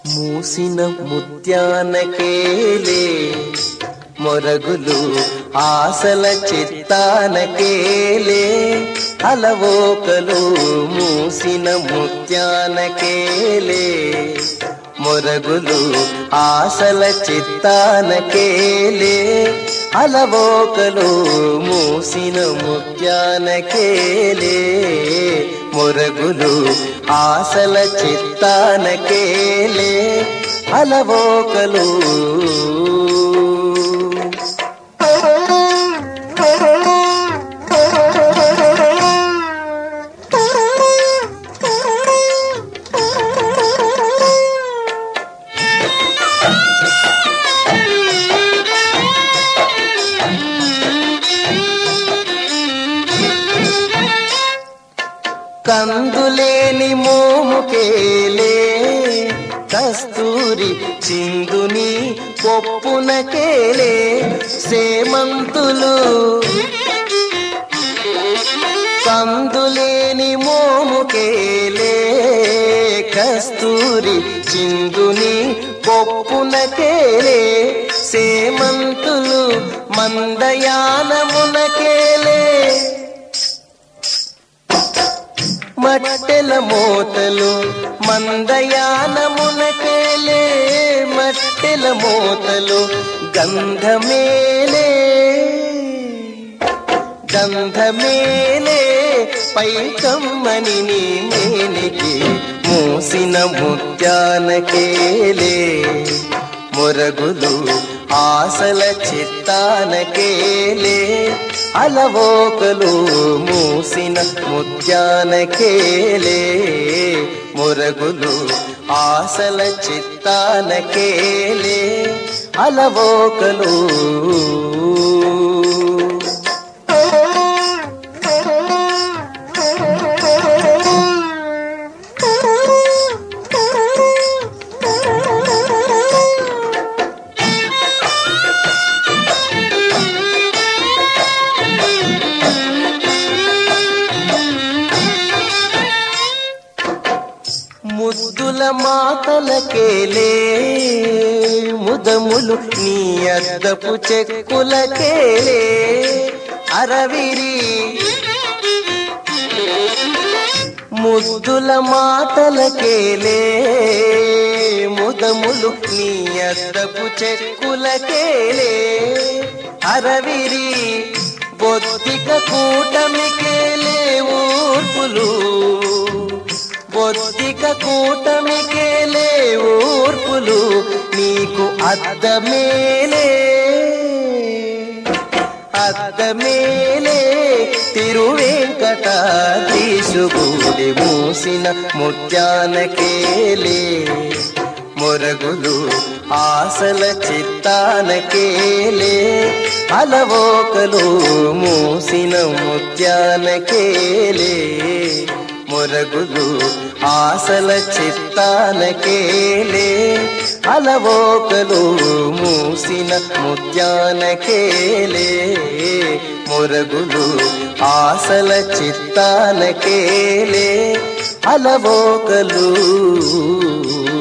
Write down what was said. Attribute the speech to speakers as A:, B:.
A: మూసిన ముత్యానకేలే మొరగులు ఆశల చిత్తానకేలే అలవోకలు మూసిన ముత్యానకేలే మొరగులు ఆశల చిత్తానకేలే అలవోకలు మూసిన ముత్యానకేలే మొరగులు ఆశల చిత్తానకేలే అలవోకలు కందులేని మోముకేలే కస్తూరి చిందుని పొప్పునకేలే సేమంతులు కందులేని మోముకేలే కస్తూరి చిందుని పొప్పునకేలే సేమంతులు మందయానమునకేలే మట్టెల మోతలు మందయానమునకేలే మట్టెల మోతలు గంధమేలే గంధమేలే పైకమ్మని నీ మేనికి మూసిన ముత్యానకేలే మొరగులు ఆశల చిత్తానకేలే అలవోకలు మూసిన ముత్యానకేలే మొరగులు ఆశల చిత్తానకేలే అలవోకలు ముద్దుల మాటలకేలే ముదములు నీ అద్దపు చెక్కులకేలే అరవిరి ముద్దుల మాటలకేలే ముదములు నీ అద్దపు చెక్కులకేలే అరవిరి బొద్దిక కూటమికేలే ఊర్పులు బొద్దిక కూటమికేలే ఊర్పులు నీకు అద్దమేలే అద్దమేలే తిరువెంకటాధీశుగుడి మూసిన ముత్యానకేలే మొరగులు ఆశల చిత్తానకేలే అలవోకలు మూసిన ముత్యానకేలే మొరగులు ఆశల చిత్తానకేలే అలవోకలు మూసిన ముత్యానకేలే మొరగులు ఆశల చిత్తానకేలే అలవోకలు